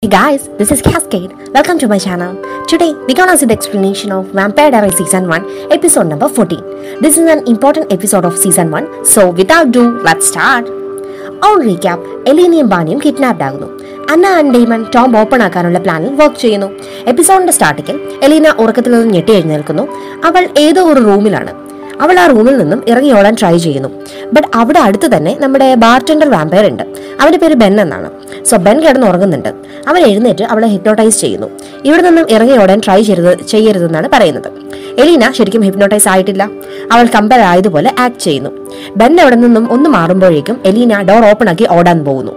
Hey guys, this is Cascade. Welcome to my channel. Today, we're gonna see the explanation of Vampire Diaries Season 1, episode number 14. This is an important episode of Season 1, so without ado, let's start. On recap എലീനയും ബാനിയും kidnapped ആകുന്നു Anna and Damon tomb open ആക്കാനുള്ള പ്ലാനിൽ work ചെയ്യുന്നു എപ്പിസോഡിന്റെ സ്റ്റാർട്ടിങ്ങിൽ Elina ഉറക്കത്തിൽ നിന്ന് ഞെട്ടി എഴുന്നേൽക്കുന്നു അവൾ ഏതോ ഒരു റൂമിലാണ് അവൾ ആ റൂമിൽ നിന്നും ഇറങ്ങി ഓടാൻ ട്രൈ ചെയ്യുന്നു ബട്ട് അവിടെ അടുത്ത് തന്നെ നമ്മുടെ ബാർട്ടൻഡർ വാമ്പയർ ഉണ്ട് അവന്റെ പേര് ബെൻ എന്നാണ് സോ ബെൻ കിടന്ന് ഉറങ്ങുന്നുണ്ട് അവൻ എഴുന്നേറ്റ് അവളെ ഹിപ്നോട്ടൈസ് ചെയ്യുന്നു ഇവിടെ നിന്നും ഇറങ്ങി ഓടാൻ ട്രൈ ചെയ്യരുത് ചെയ്യരുതെന്നാണ് പറയുന്നത് എലീന ശരിക്കും ഹിപ്നോട്ടൈസ് ആയിട്ടില്ല അവൾ കമ്പൽ ആയതുപോലെ ആക്ട് ചെയ്യുന്നു ബെൻ അവിടെ നിന്നും ഒന്ന് മാറുമ്പോഴേക്കും എലീന ഡോർ ഓപ്പൺ ആക്കി ഓടാൻ പോകുന്നു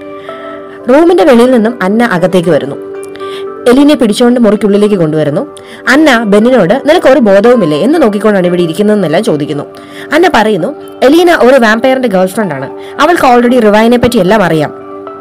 റൂമിന്റെ വെളിയിൽ നിന്നും അന്ന അകത്തേക്ക് വരുന്നു എലീനെ പിടിച്ചുകൊണ്ട് മുറിക്കുള്ളിലേക്ക് കൊണ്ടുവരുന്നു അന്ന ബെന്നിനോട് നിനക്ക് ഒരു ബോധവുമില്ലേ എന്ന് നോക്കിക്കൊണ്ടാണ് ഇവിടെ ഇരിക്കുന്നതെന്നെല്ലാം ചോദിക്കുന്നു അന്ന പറയുന്നു എലീന ഒരു വാമ്പയറിന്റെ ഗേൾഫ്രണ്ട് ആണ് അവൾക്ക് ഓൾറെഡി റിവൈനെ പറ്റി എല്ലാം അറിയാം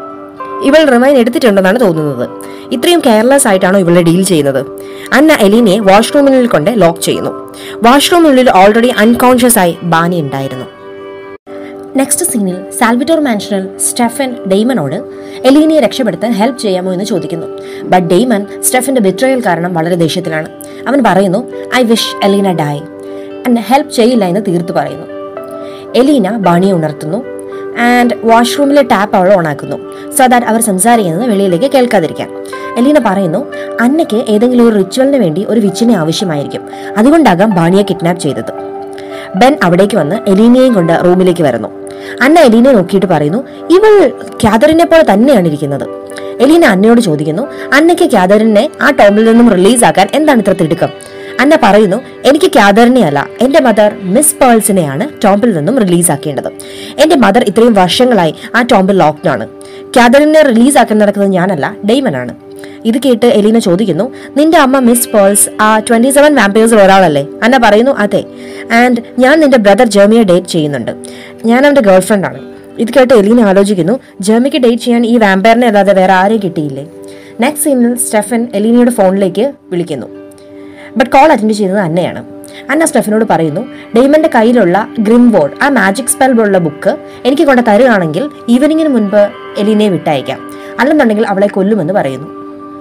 ഇവൾ റിമൈൻ എടുത്തിട്ടുണ്ടെന്നാണ് തോന്നുന്നത് ഇത്രയും കെയർലെസ് ആയിട്ടാണോ ഇവളെ ഡീൽ ചെയ്യുന്നത് അന്ന എലീനയെ വാഷ്റൂമിനുള്ളിൽ കൊണ്ട് ലോക്ക് ചെയ്യുന്നു വാഷ്റൂമിനുള്ളിൽ ഓൾറെഡി അൺകോൺഷ്യസ് ആയി ബാനി ഉണ്ടായിരുന്നു നെക്സ്റ്റ് സീനിൽ സാൽവിറ്റോർ മാൻഷനിൽ സ്റ്റെഫൻ ഡെയ്മനോട് എലീനയെ രക്ഷപ്പെടുത്താൻ ഹെൽപ്പ് ചെയ്യാമോ എന്ന് ചോദിക്കുന്നു ബട്ട് ഡെയ്മൻ സ്റ്റെഫന്റെ ബിട്രയൽ കാരണം വളരെ ദേഷ്യത്തിലാണ് അവൻ പറയുന്നു ഐ വിഷ് എലീന ഡൈ എന്നെ ഹെൽപ്പ് ചെയ്യില്ല എന്ന് തീർത്തു പറയുന്നു എലീന ബാണിയെ ഉണർത്തുന്നു ആൻഡ് വാഷ്റൂമിലെ ടാപ്പ് അവൾ ഓണാക്കുന്നു സോ ദാറ്റ് അവർ സംസാരിക്കുന്നത് വെളിയിലേക്ക് കേൾക്കാതിരിക്കാൻ എലീന പറയുന്നു അന്നയ്ക്ക് ഏതെങ്കിലും ഒരു റിച്വലിന് വേണ്ടി ഒരു വിച്ചിനെ ആവശ്യമായിരിക്കും അതുകൊണ്ടാകാം ബാണിയെ കിഡ്നാപ്പ് ചെയ്തത് ബെൻ അവിടേക്ക് വന്ന് എലീനയെയും കൊണ്ട് റൂമിലേക്ക് വരുന്നു അന്ന എലീനെ നോക്കിയിട്ട് പറയുന്നു ഇവൾ ക്യാദറിനെ പോലെ തന്നെയാണ് ഇരിക്കുന്നത് എലീന അന്നയോട് ചോദിക്കുന്നു അന്നയ്ക്ക് ക്യാദറിനെ ആ ടോമിൽ നിന്നും റിലീസ് ആക്കാൻ എന്താണ് ഇത്ര തിടുക്കം അന്ന പറയുന്നു എനിക്ക് ക്യാദറിനെ അല്ല എന്റെ മദർ മിസ് പേൾസിനെയാണ് ടോംപിൽ നിന്നും റിലീസ് ആക്കേണ്ടത് എന്റെ മദർ ഇത്രയും വർഷങ്ങളായി ആ ടോംപിൽ ലോക്ക്ഡ് ആണ് ക്യാദറിനെ റിലീസ് ആക്കാൻ നടക്കുന്നത് ഞാനല്ല ഡെയ്മനാണ് ഇത് കേട്ട് എലീന ചോദിക്കുന്നു നിന്റെ അമ്മ മിസ് പേൾസ് ആ ട്വന്റി സെവൻ വാമ്പേഴ്സിൽ ഒരാളല്ലേ അന്ന പറയുന്നു അതെ ആൻഡ് ഞാൻ നിന്റെ ബ്രദർ ജെർമിയെ ഡേറ്റ് ചെയ്യുന്നുണ്ട് ഞാൻ അവന്റെ ഗേൾഫ്രണ്ട് ആണ് ഇത് കേട്ട് എലീന ആലോചിക്കുന്നു ജെർമിക്ക് ഡേറ്റ് ചെയ്യാൻ ഈ വാമ്പയറിനെ അല്ലാതെ വേറെ ആരെയും കിട്ടിയില്ലേ നെക്സ്റ്റ് സീനിൽ സ്റ്റെഫൻ എലീനയുടെ ഫോണിലേക്ക് വിളിക്കുന്നു ബട്ട് കോൾ അറ്റൻഡ് ചെയ്യുന്നത് അന്നയാണ് അന്ന സ്റ്റെഫിനോട് പറയുന്നു ഡെയ്മന്റെ കയ്യിലുള്ള ഗ്രിംവോർഡ് ആ മാജിക് സ്പെൽ ഉള്ള ബുക്ക് എനിക്ക് കൊണ്ട് തരുകയാണെങ്കിൽ ഈവനിങ്ങിന് മുൻപ് എലീനയെ വിട്ടയക്കാം അല്ലെന്നുണ്ടെങ്കിൽ അവളെ കൊല്ലുമെന്ന് പറയുന്നു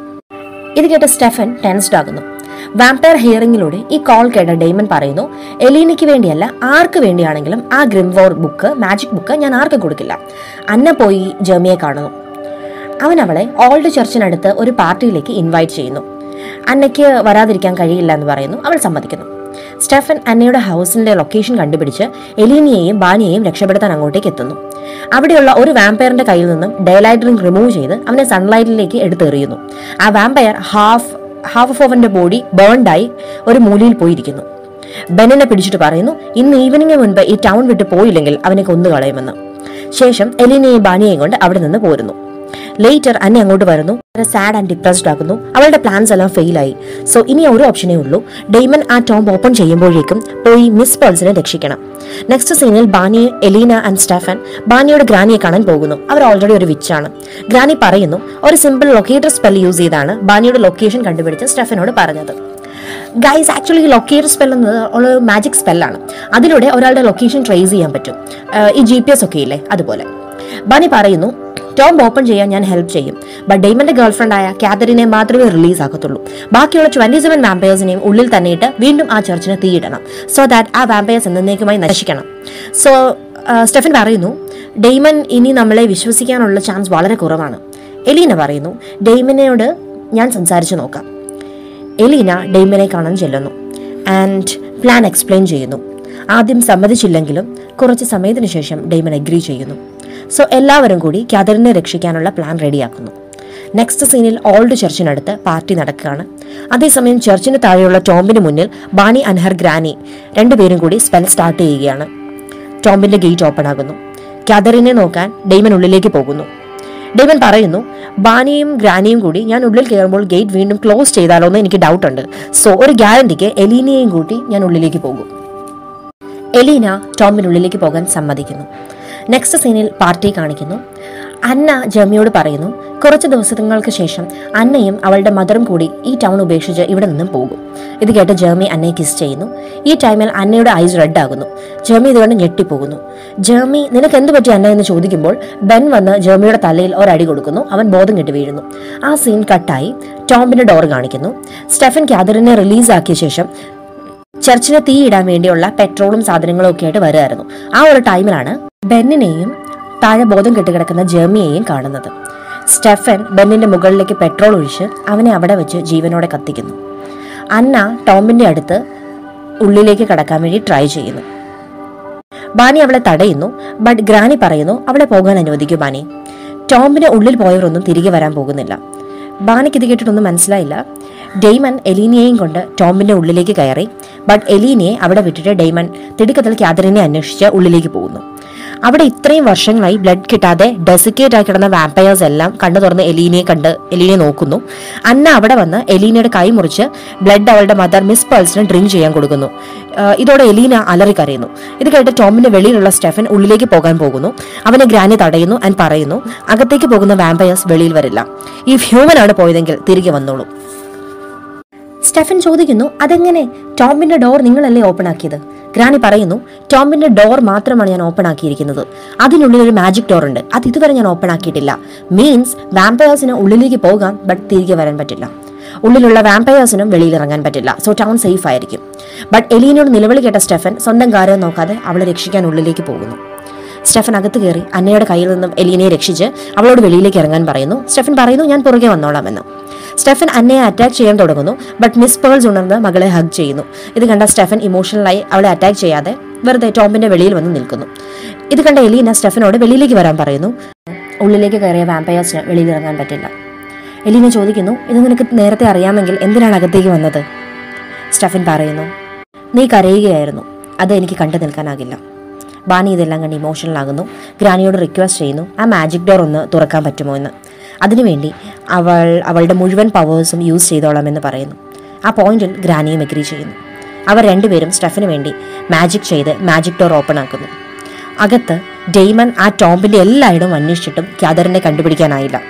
ഇത് കേട്ട സ്റ്റെഫൻ ടെൻസ്ഡ് ആകുന്നു വാമ്പയർ ഹിയറിംഗിലൂടെ ഈ കോൾ കേട്ട ഡെയ്മൻ പറയുന്നു എലീനയ്ക്ക് വേണ്ടിയല്ല ആർക്ക് വേണ്ടിയാണെങ്കിലും ആ ഗ്രിംവോർ ബുക്ക് മാജിക് ബുക്ക് ഞാൻ ആർക്കും കൊടുക്കില്ല അന്ന പോയി ജെർമിയെ കാണുന്നു അവൻ അവളെ ഓൾഡ് ചർച്ചിനടുത്ത് ഒരു പാർട്ടിയിലേക്ക് ഇൻവൈറ്റ് ചെയ്യുന്നു അന്നയ്ക്ക് വരാതിരിക്കാൻ കഴിയില്ല എന്ന് പറയുന്നു അവൾ സമ്മതിക്കുന്നു സ്റ്റെഫൻ അന്നയുടെ ഹൗസിന്റെ ലൊക്കേഷൻ കണ്ടുപിടിച്ച് എലീനയെയും ബാനിയെയും രക്ഷപ്പെടുത്താൻ അങ്ങോട്ടേക്ക് എത്തുന്നു അവിടെയുള്ള ഒരു വാമ്പയറിന്റെ കയ്യിൽ നിന്നും ഡേലൈറ്റ് റിംഗ് റിമൂവ് ചെയ്ത് അവനെ സൺലൈറ്റിലേക്ക് എടുത്തെറിയുന്നു ആ വാമ്പയർ ഹാഫ് ഹാഫ് ഓഫ് അവന്റെ ബോഡി ബേൺഡായി ഒരു മൂലയിൽ പോയിരിക്കുന്നു ബെന്നിനെ പിടിച്ചിട്ട് പറയുന്നു ഇന്ന് ഈവനിങ്ങിന് മുൻപ് ഈ ടൗൺ വിട്ട് പോയില്ലെങ്കിൽ അവനെ കൊന്നുകളയുമെന്ന് ശേഷം എലീനയെയും ബാനിയെയും കൊണ്ട് അവിടെ നിന്ന് പോരുന്നു ലേറ്റർ അന്നെ അങ്ങോട്ട് വരുന്നു സാഡ് ആൻഡ് ഡിപ്രസ്ഡ് ആകുന്നു അവളുടെ പ്ലാൻസ് എല്ലാം ഫെയിൽ ആയി സോ ഇനി ഒരു ഓപ്ഷനേ ഉള്ളൂ ഡെയ്മൻ ആ ടോംബ് ഓപ്പൺ ചെയ്യുമ്പോഴേക്കും പോയി മിസ് പേൾസിനെ രക്ഷിക്കണം നെക്സ്റ്റ് സീനിൽ ബാനി എലീന ആൻഡ് സ്റ്റെഫൻ ബാനിയുടെ ഗ്രാനിയെ കാണാൻ പോകുന്നു അവർ ഓൾറെഡി ഒരു വിച്ചാണ് ഗ്രാനി പറയുന്നു ഒരു സിമ്പിൾ ലൊക്കേറ്റർ സ്പെൽ യൂസ് ചെയ്താണ് ബാനിയുടെ ലൊക്കേഷൻ കണ്ടുപിടിച്ച് സ്റ്റെഫനോട് പറഞ്ഞത് ഗൈസ് ആക്ച്വലി ലൊക്കേറ്റർ സ്പെൽ എന്നത് ഒരു മാജിക് സ്പെല്ലാണ് അതിലൂടെ ഒരാളുടെ ലൊക്കേഷൻ ട്രേസ് ചെയ്യാൻ പറ്റും ഏഹ് ഈ ജി പി എസ് ഒക്കെ ഇല്ലേ അതുപോലെ ബാനി പറയുന്നു ടോം ഓപ്പൺ ചെയ്യാൻ ഞാൻ ഹെൽപ്പ് ചെയ്യും ബട്ട് ഡെയ്മന്റെ ഗേൾഫ്രണ്ട് ആയ കാതറിനെ മാത്രമേ റിലീസ് ആക്കത്തുള്ളൂ ബാക്കിയുള്ള ട്വന്റി സെവൻ വാമ്പയേഴ്സിനെയും ഉള്ളിൽ തന്നെ ഇട്ട് വീണ്ടും ആ ചർച്ചിനെ തീയിടണം സോ ദാറ്റ് ആ വാമ്പയേഴ്സ് എന്നേക്കുമായി നശിക്കണം സോ സ്റ്റെഫൻ പറയുന്നു ഡെയ്മൻ ഇനി നമ്മളെ വിശ്വസിക്കാനുള്ള ചാൻസ് വളരെ കുറവാണ് എലീന പറയുന്നു ഡെയ്മനോട് ഞാൻ സംസാരിച്ചു നോക്കാം എലീന ഡെയ്മനെ കാണാൻ ചെല്ലുന്നു ആൻഡ് പ്ലാൻ എക്സ്പ്ലെയിൻ ചെയ്യുന്നു ആദ്യം സമ്മതിച്ചില്ലെങ്കിലും കുറച്ച് സമയത്തിന് ശേഷം ഡെയ്മൻ അഗ്രി ചെയ്യുന്നു സോ എല്ലാവരും കൂടി ക്യാദറിനെ രക്ഷിക്കാനുള്ള പ്ലാൻ റെഡിയാക്കുന്നു നെക്സ്റ്റ് സീനിൽ ഓൾഡ് ചർച്ചിനടുത്ത് പാർട്ടി നടക്കുകയാണ് അതേസമയം ചർച്ചിന് താഴെയുള്ള ടോംബിന് മുന്നിൽ ബാനി അൻഹർ ഗ്രാനി രണ്ടുപേരും കൂടി സ്പെൽ സ്റ്റാർട്ട് ചെയ്യുകയാണ് ടോംബിന്റെ ഗേറ്റ് ഓപ്പൺ ആകുന്നു ക്യാദറിനെ നോക്കാൻ ഡെയ്മൻ ഉള്ളിലേക്ക് പോകുന്നു ഡെയ്മൻ പറയുന്നു ബാനിയും ഗ്രാനിയും കൂടി ഞാൻ ഉള്ളിൽ കയറുമ്പോൾ ഗേറ്റ് വീണ്ടും ക്ലോസ് ചെയ്താലോ എന്ന് എനിക്ക് ഡൗട്ട് ഉണ്ട് സോ ഒരു ഗ്യാരണ്ടിക്ക് എലീനയെയും കൂട്ടി ഞാൻ ഉള്ളിലേക്ക് പോകും എലീന ടോമിനുള്ളിലേക്ക് പോകാൻ സമ്മതിക്കുന്നു നെക്സ്റ്റ് സീനിൽ പാർട്ടി കാണിക്കുന്നു അന്ന ജമിയോട് പറയുന്നു കുറച്ച് ദിവസങ്ങൾക്ക് ശേഷം അന്നയും അവളുടെ മദറും കൂടി ഈ ടൗൺ ഉപേക്ഷിച്ച് ഇവിടെ നിന്നും പോകും ഇത് കേട്ട് ജർമി അന്നയെ കിസ് ചെയ്യുന്നു ഈ ടൈമിൽ അന്നയുടെ ഐസ് റെഡ് ആകുന്നു ജർമി ഇതുകൊണ്ട് ഞെട്ടിപ്പോകുന്നു ജർമി നിനക്ക് എന്ത് പറ്റി അന്ന എന്ന് ചോദിക്കുമ്പോൾ ബെൻ വന്ന് ജർമിയുടെ തലയിൽ ഒരടി കൊടുക്കുന്നു അവൻ ബോധം കെട്ട് വീഴുന്നു ആ സീൻ കട്ടായി ടോംബിന്റെ ഡോർ കാണിക്കുന്നു സ്റ്റെഫൻ കാതറിനെ റിലീസാക്കിയ ശേഷം ചർച്ചിന് തീയിടാൻ വേണ്ടിയുള്ള പെട്രോളും സാധനങ്ങളും ഒക്കെ ആയിട്ട് വരുമായിരുന്നു ആ ഒരു ടൈമിലാണ് ബെന്നിനെയും താഴെ ബോധം കെട്ടുകിടക്കുന്ന ജെർമിയെയും കാണുന്നത് സ്റ്റെഫൻ ബെന്നിന്റെ മുകളിലേക്ക് പെട്രോൾ ഒഴിച്ച് അവനെ അവിടെ വെച്ച് ജീവനോടെ കത്തിക്കുന്നു അന്ന ടോമിന്റെ അടുത്ത് ഉള്ളിലേക്ക് കടക്കാൻ വേണ്ടി ട്രൈ ചെയ്യുന്നു ബാനി അവളെ തടയുന്നു ബട്ട് ഗ്രാനി പറയുന്നു അവളെ പോകാൻ അനുവദിക്കൂ ബാനി ടോമിന്റെ ഉള്ളിൽ പോയവരൊന്നും തിരികെ വരാൻ പോകുന്നില്ല ബാനിക്ക് ഇത് കേട്ടിട്ടൊന്നും മനസ്സിലായില്ല ഡെയ്മൻ എലീനയെയും കൊണ്ട് ടോമിന്റെ ഉള്ളിലേക്ക് കയറി ബട്ട് എലീനയെ അവിടെ വിട്ടിട്ട് ഡെയ്മൻ തിടുക്കത്തിൽ ക്യാതറിനെ അന്വേഷിച്ച് ഉള്ളിലേക്ക് പോകുന്നു അവിടെ ഇത്രയും വർഷങ്ങളായി ബ്ലഡ് കിട്ടാതെ ഡെസിക്കേറ്റ് ആയി കിടന്ന വാമ്പയേഴ്സ് എല്ലാം കണ്ണു തുറന്ന് എലീനയെ കണ്ട് എലീനയെ നോക്കുന്നു അന്ന അവിടെ വന്ന് എലീനയുടെ കൈ മുറിച്ച് ബ്ലഡ് അവളുടെ മദർ മിസ് പേൾസിന് ഡ്രിങ്ക് ചെയ്യാൻ കൊടുക്കുന്നു ആ, ഇതോടെ എലീന അലറിക്കരയുന്നു ഇത് കേട്ട് ടോമിന്റെ വെളിയിലുള്ള സ്റ്റെഫൻ ഉള്ളിലേക്ക് പോകാൻ പോകുന്നു അവനെ ഗ്രാനി തടയുന്നു ആൻഡ് പറയുന്നു അകത്തേക്ക് പോകുന്ന വാമ്പയേഴ്സ് വെളിയിൽ വരില്ല ഈ ഹ്യൂമൻ ആണ് പോയതെങ്കിൽ തിരികെ വന്നോളൂ സ്റ്റെഫൻ ചോദിക്കുന്നു അതെങ്ങനെ ടോമിന്റെ ഡോർ നിങ്ങളല്ലേ ഓപ്പൺ ആക്കിയത് ഗ്രാനി പറയുന്നു ടോമിന്റെ ഡോർ മാത്രമാണ് ഞാൻ ഓപ്പൺ ആക്കിയിരിക്കുന്നത് അതിനുള്ളിൽ ഒരു മാജിക് ഡോർ ഉണ്ട് അത് ഇതുവരെ ഞാൻ ഓപ്പൺ ആക്കിയിട്ടില്ല മീൻസ് വാമ്പയേഴ്സിന് ഉള്ളിലേക്ക് പോകാം ബട്ട് തിരികെ വരാൻ പറ്റില്ല ഉള്ളിലുള്ള വാമ്പയേഴ്സിനും വെളിയിൽ ഇറങ്ങാൻ പറ്റില്ല സോ ടൗൺ സേഫ് ആയിരിക്കും ബട്ട് എലീനോട് നിലവിളി കേട്ട സ്റ്റെഫൻ സ്വന്തം കാര്യം നോക്കാതെ അവളെ രക്ഷിക്കാൻ ഉള്ളിലേക്ക് പോകുന്നു സ്റ്റെഫൻ അകത്ത് കയറി അന്നയുടെ കയ്യിൽ നിന്നും എലീനയെ രക്ഷിച്ച് അവളോട് വെളിയിലേക്ക് ഇറങ്ങാൻ പറയുന്നു സ്റ്റെഫൻ പറയുന്നു ഞാൻ പുറകെ വന്നോളാമെന്ന് സ്റ്റെഫൻ അന്നയെ അറ്റാക്ക് ചെയ്യാൻ തുടങ്ങുന്നു ബട്ട് മിസ് പേൾസ് ഉണർന്ന് മകളെ ഹഗ് ചെയ്യുന്നു ഇത് കണ്ട സ്റ്റെഫൻ ഇമോഷണലായി അവളെ അറ്റാക്ക് ചെയ്യാതെ വെറുതെ ടോമിന്റെ വെളിയിൽ വന്ന് നിൽക്കുന്നു ഇത് കണ്ട എലീന സ്റ്റെഫനോട് വെളിയിലേക്ക് വരാൻ പറയുന്നു ഉള്ളിലേക്ക് കയറിയ വാമ്പയേഴ്സിന് വെളിയിൽ ഇറങ്ങാൻ പറ്റില്ല എലീന ചോദിക്കുന്നു ഇത് നിനക്ക് നേരത്തെ അറിയാമെങ്കിൽ എന്തിനാണ് അകത്തേക്ക് വന്നത് സ്റ്റെഫൻ പറയുന്നു നീ കരയുകയായിരുന്നു അത് എനിക്ക് കണ്ടു നിൽക്കാനാകില്ല ബാനി ഇതെല്ലാം കണ്ട് ഇമോഷണൽ ആകുന്നു ഗ്രാനിയോട് റിക്വസ്റ്റ് ചെയ്യുന്നു ആ മാജിക് ഡോർ ഒന്ന് തുറക്കാൻ പറ്റുമോ എന്ന് അതിനുവേണ്ടി അവൾ അവളുടെ മുഴുവൻ പവേഴ്സും യൂസ് ചെയ്തോളാമെന്ന് പറയുന്നു ആ പോയിന്റിൽ ഗ്രാനിയും എഗ്രി ചെയ്യുന്നു അവർ രണ്ടുപേരും സ്റ്റെഫിന് വേണ്ടി മാജിക് ചെയ്ത് മാജിക് ഡോർ ഓപ്പൺ ആക്കുന്നു അകത്ത് ഡെയ്മൻ ആ ടോംബിന്റെ എല്ലായിടവും അന്വേഷിച്ചിട്ടും ക്യാദറിനെ കണ്ടുപിടിക്കാനായില്ല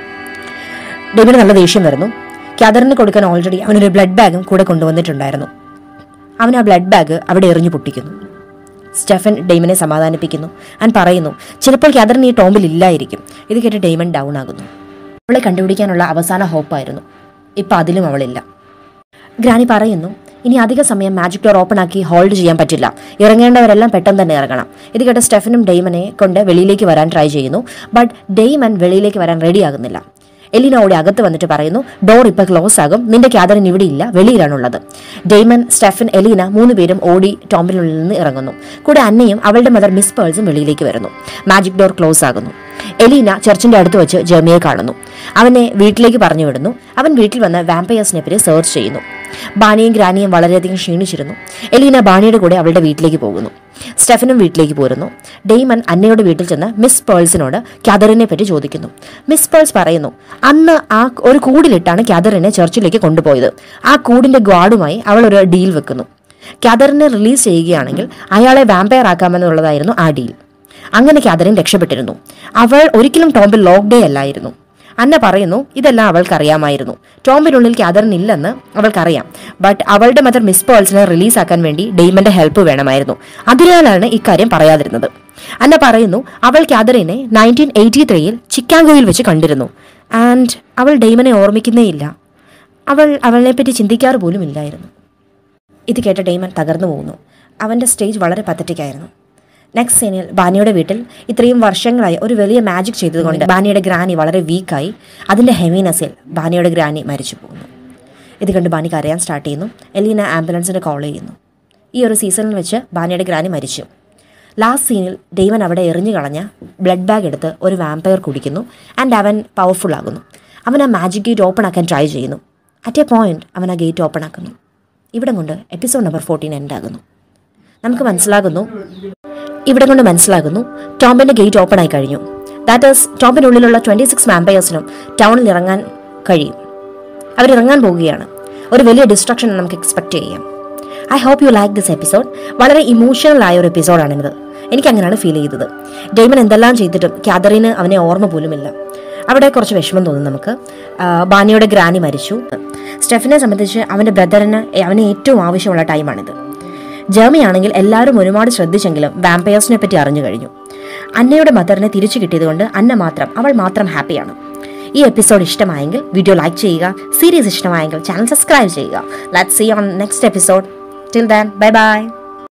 ഡെയ്മന് നല്ല ദേഷ്യം വരുന്നു ക്യാദറിന് കൊടുക്കാൻ ഓൾറെഡി അവനൊരു ബ്ലഡ് ബാഗും കൂടെ കൊണ്ടുവന്നിട്ടുണ്ടായിരുന്നു അവൻ ആ ബ്ലഡ് ബാഗ് അവിടെ എറിഞ്ഞു പൊട്ടിക്കുന്നു സ്റ്റെഫൻ ഡെയ്മനെ സമാധാനിപ്പിക്കുന്നു ആൻഡ് പറയുന്നു ചിലപ്പോൾ ക്യാദറിന് ഈ ടോമ്പിൽ ഇല്ലായിരിക്കും ഇത് കേട്ട് ഡെയ്മൻ ഡൗൺ ആകുന്നു അവളെ കണ്ടുപിടിക്കാനുള്ള അവസാന ഹോപ്പായിരുന്നു ഇപ്പം അതിലും അവളില്ല ഗ്രാനി പറയുന്നു ഇനി അധിക സമയം മാജിക് ഡോർ ഓപ്പൺ ആക്കി ഹോൾഡ് ചെയ്യാൻ പറ്റില്ല ഇറങ്ങേണ്ടവരെല്ലാം പെട്ടെന്ന് തന്നെ ഇറങ്ങണം ഇത് കേട്ട സ്റ്റെഫനും ഡെയ്മനെ കൊണ്ട് വെളിയിലേക്ക് വരാൻ ട്രൈ ചെയ്യുന്നു ബട്ട് ഡെയ്മൻ വെളിയിലേക്ക് വരാൻ റെഡി ആകുന്നില്ല എലിന ഓടി അകത്ത് വന്നിട്ട് പറയുന്നു ഡോർ ഇപ്പൊ ക്ലോസ് ആകും നിന്റെ ക്യാദറിൻ ഇവിടെ ഇല്ല വെളിയിലാണുള്ളത് ഡെയ്മൻ സ്റ്റെഫൻ എലീന മൂന്ന് പേരും ഓടി ടോമ്പിനുള്ളിൽ നിന്ന് ഇറങ്ങുന്നു കൂടെ അന്നയും അവളുടെ മദർ മിസ് പേൾസും വെളിയിലേക്ക് വരുന്നു മാജിക് ഡോർ ക്ലോസ് ആകുന്നു എലീന ചർച്ചിന്റെ അടുത്ത് വെച്ച് ജെമിയെ കാണുന്നു അവനെ വീട്ടിലേക്ക് പറഞ്ഞു വിടുന്നു അവൻ വീട്ടിൽ വന്ന് വാമ്പയേഴ്സിനെ പറ്റി സെർച്ച് ചെയ്യുന്നു ബാനിയും ഗ്രാനിയും വളരെയധികം ക്ഷീണിച്ചിരുന്നു എലീന ബാണിയുടെ കൂടെ അവളുടെ വീട്ടിലേക്ക് പോകുന്നു സ്റ്റെഫനും വീട്ടിലേക്ക് പോരുന്നു ഡെയ്മൻ അന്നയുടെ വീട്ടിൽ ചെന്ന് മിസ് പേൾസിനോട് ക്യാദറിനെ പറ്റി ചോദിക്കുന്നു മിസ് പേൾസ് പറയുന്നു അന്ന് ആ ഒരു കൂടിലിട്ടാണ് ക്യാദറിനെ ചർച്ചിലേക്ക് കൊണ്ടുപോയത് ആ കൂടിന്റെ ഗ്വാഡുമായി അവൾ ഒരു ഡീൽ വെക്കുന്നു ക്യാദറിനെ റിലീസ് ചെയ്യുകയാണെങ്കിൽ അയാളെ വാമ്പയർ ആക്കാമെന്നുള്ളതായിരുന്നു ആ ഡീൽ അങ്ങനെ ക്യാദറിൻ രക്ഷപ്പെട്ടിരുന്നു അവൾ ഒരിക്കലും ടോംബിൽ ലോക്ക് ഡേ അല്ലായിരുന്നു അന്ന പറയുന്നു ഇതെല്ലാം അവൾക്കറിയാമായിരുന്നു ടോംബിനുള്ളിൽ ക്യാദറിൻ ഇല്ലെന്ന് അവൾക്കറിയാം ബട്ട് അവളുടെ മദർ മിസ് പേൾസിനെ റിലീസാക്കാൻ വേണ്ടി ഡെയ്മന്റെ ഹെൽപ്പ് വേണമായിരുന്നു അതിനാലാണ് ഇക്കാര്യം പറയാതിരുന്നത് അന്ന പറയുന്നു അവൾ ക്യാദറിനെ നയൻറ്റീൻ എയ്റ്റി ത്രീയിൽ ചിക്കാഗോയിൽ വെച്ച് കണ്ടിരുന്നു ആൻഡ് അവൾ ഡെയ്മനെ ഓർമ്മിക്കുന്നേയില്ല അവൾ അവളെപ്പറ്റി ചിന്തിക്കാറ് പോലും ഇല്ലായിരുന്നു ഇത് കേട്ട ഡെയ്മൻ തകർന്നു പോകുന്നു അവൻ്റെ സ്റ്റേജ് വളരെ പത്തറ്റിക് ആയിരുന്നു നെക്സ്റ്റ് സീനിൽ ബാനിയുടെ വീട്ടിൽ ഇത്രയും വർഷങ്ങളായി ഒരു വലിയ മാജിക് ചെയ്തതുകൊണ്ട് ബാനിയുടെ ഗ്രാനി വളരെ വീക്കായി അതിൻ്റെ ഹെവീനെസ്സിൽ ബാനിയുടെ ഗ്രാനി മരിച്ചു പോകുന്നു ഇത് കണ്ട് ബാനി കരയാൻ സ്റ്റാർട്ട് ചെയ്യുന്നു എലീന ആംബുലൻസിന് കോൾ ചെയ്യുന്നു ഈ ഒരു സീസണിൽ വെച്ച് ബാനിയുടെ ഗ്രാനി മരിച്ചു ലാസ്റ്റ് സീനിൽ ഡെയ്മൻ അവിടെ എറിഞ്ഞു കളഞ്ഞ ബ്ലഡ് ബാഗ് എടുത്ത് ഒരു വാമ്പയർ കുടിക്കുന്നു ആൻഡ് അവൻ പവർഫുൾ ആകുന്നു അവൻ ആ മാജിക് ഗേറ്റ് ഓപ്പൺ ആക്കാൻ ട്രൈ ചെയ്യുന്നു അറ്റ് എ പോയിന്റ് അവൻ ആ ഗേറ്റ് ഓപ്പൺ ആക്കുന്നു ഇവിടെ കൊണ്ട് എപ്പിസോഡ് നമ്പർ ഫോർട്ടീൻ എൻഡ് ആകുന്നു നമുക്ക് മനസ്സിലാകുന്നു ഇവിടെ കൊണ്ട് മനസ്സിലാകുന്നു ടോംബിന്റെ ഗേറ്റ് ഓപ്പൺ ആയി കഴിഞ്ഞു ദാറ്റ് ഈസ് ടോംബിനുള്ളിലുള്ള ട്വന്റി സിക്സ് വാമ്പയേഴ്സിനും ടൗണിൽ ഇറങ്ങാൻ കഴിയും അവരിറങ്ങാൻ പോവുകയാണ് ഒരു വലിയ ഡിസ്ട്രക്ഷൻ നമുക്ക് എക്സ്പെക്ട് ചെയ്യാം I hope you like this episode വളരെ ഇമോഷണൽ ആയ ഒരു എപ്പിസോഡാണിത് എനിക്ക് അങ്ങനെയാണ് ഫീൽ ചെയ്തത് ഡെയ്മൻ എന്തെല്ലാം ചെയ്തിട്ടും കാതറിന് അവനെ ഓർമ്മ പോലുമില്ല അവിടെ കുറച്ച് വിഷമം തോന്നും നമുക്ക് ആ, ബാനിയുടെ ഗ്രാനി മരിച്ചു സ്റ്റെഫിനെ സംബന്ധിച്ച് അവൻ്റെ ബ്രദറിന് അവന് ഏറ്റവും ആവശ്യമുള്ള ടൈമാണിത് ജർമ്മി ആണെങ്കിൽ എല്ലാവരും ഒരുപാട് ശ്രദ്ധിച്ചെങ്കിലും വാമ്പയേഴ്സിനെ പറ്റി അറിഞ്ഞു കഴിഞ്ഞു അന്നയുടെ മദറിനെ തിരിച്ചു കിട്ടിയതുകൊണ്ട് അന്ന മാത്രം അവൾ മാത്രം ഹാപ്പിയാണ് ഈ എപ്പിസോഡ് ഇഷ്ടമായെങ്കിൽ വീഡിയോ ലൈക്ക് ചെയ്യുക സീരീസ് ഇഷ്ടമായെങ്കിൽ ചാനൽ സബ്സ്ക്രൈബ് ചെയ്യുക let see on next episode till then bye by